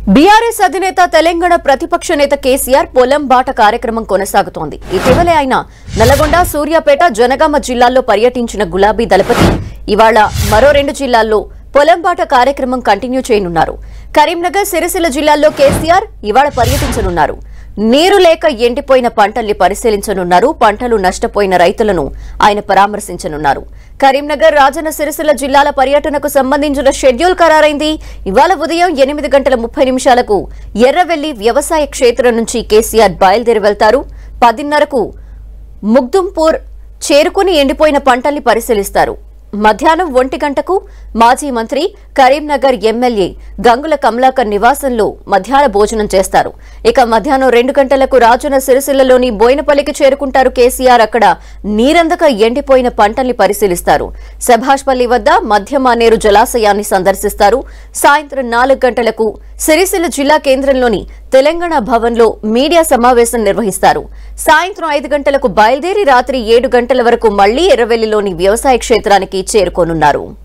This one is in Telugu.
బీఆర్ఎస్ అధినేత తెలంగాణ ప్రతిపక్ష నేత కేసీఆర్ పొలం బాట కార్యక్రమం కొనసాగుతోంది ఇటీవలే ఆయన నల్లగొండ సూర్యాపేట జనగామ జిల్లాల్లో పర్యటించిన గులాబీ దళపతి ఇవాళ మరో రెండు జిల్లాల్లో పొలం బాట కార్యక్రమం కంటిన్యూ చేయనున్నారు కరీంనగర్ సిరిసిల్ల జిల్లాల్లో కేసీఆర్ ఇవాళ పర్యటించనున్నారు నీరు లేక ఎండిపోయిన పంటల్ని పరిశీలించనున్నారు పంటలు నష్టపోయిన రైతులను ఆయన పరామర్శించనున్నారు కరీంనగర్ రాజన్న సిరిసిల్ల జిల్లాల పర్యటనకు సంబంధించిన షెడ్యూల్ ఖరారైంది ఇవాళ ఉదయం ఎనిమిది గంటల ముప్పై నిమిషాలకు ఎర్రవెల్లి వ్యవసాయ క్షేత్రం నుంచి కేసీఆర్ బయలుదేరి వెళ్తారు పదిన్నరకు ముగ్దుంపూర్ చేరుకుని ఎండిపోయిన పంటల్ని పరిశీలిస్తారు మధ్యాహ్నం ఒంటి గంటకు మాజీ మంత్రి కరీంనగర్ ఎమ్మెల్యే గంగుల కమలాకర్ నివాసంలో మధ్యాహ్న భోజనం చేస్తారు ఇక మధ్యాహ్నం రెండు గంటలకు రాజన్న సిరిసిల్లలోని బోయినపల్లికి చేరుకుంటారు కేసీఆర్ అక్కడ నీరందక ఎండిపోయిన పంటల్ని పరిశీలిస్తారు సభాష్పల్లి వద్ద మధ్యమానేరు జలాశయాన్ని సందర్శిస్తారు సాయంత్రం నాలుగు గంటలకు సిరిసిల్ల జిల్లా కేంద్రంలోని తెలంగాణ భవన్లో మీడియా సమావేశం నిర్వహిస్తారు సాయంత్రం ఐదు గంటలకు బయలుదేరి రాత్రి ఏడు గంటల వరకు మళ్లీ ఎర్రవెల్లిలోని వ్యవసాయ క్షేత్రానికి చేరుకోనున్నారు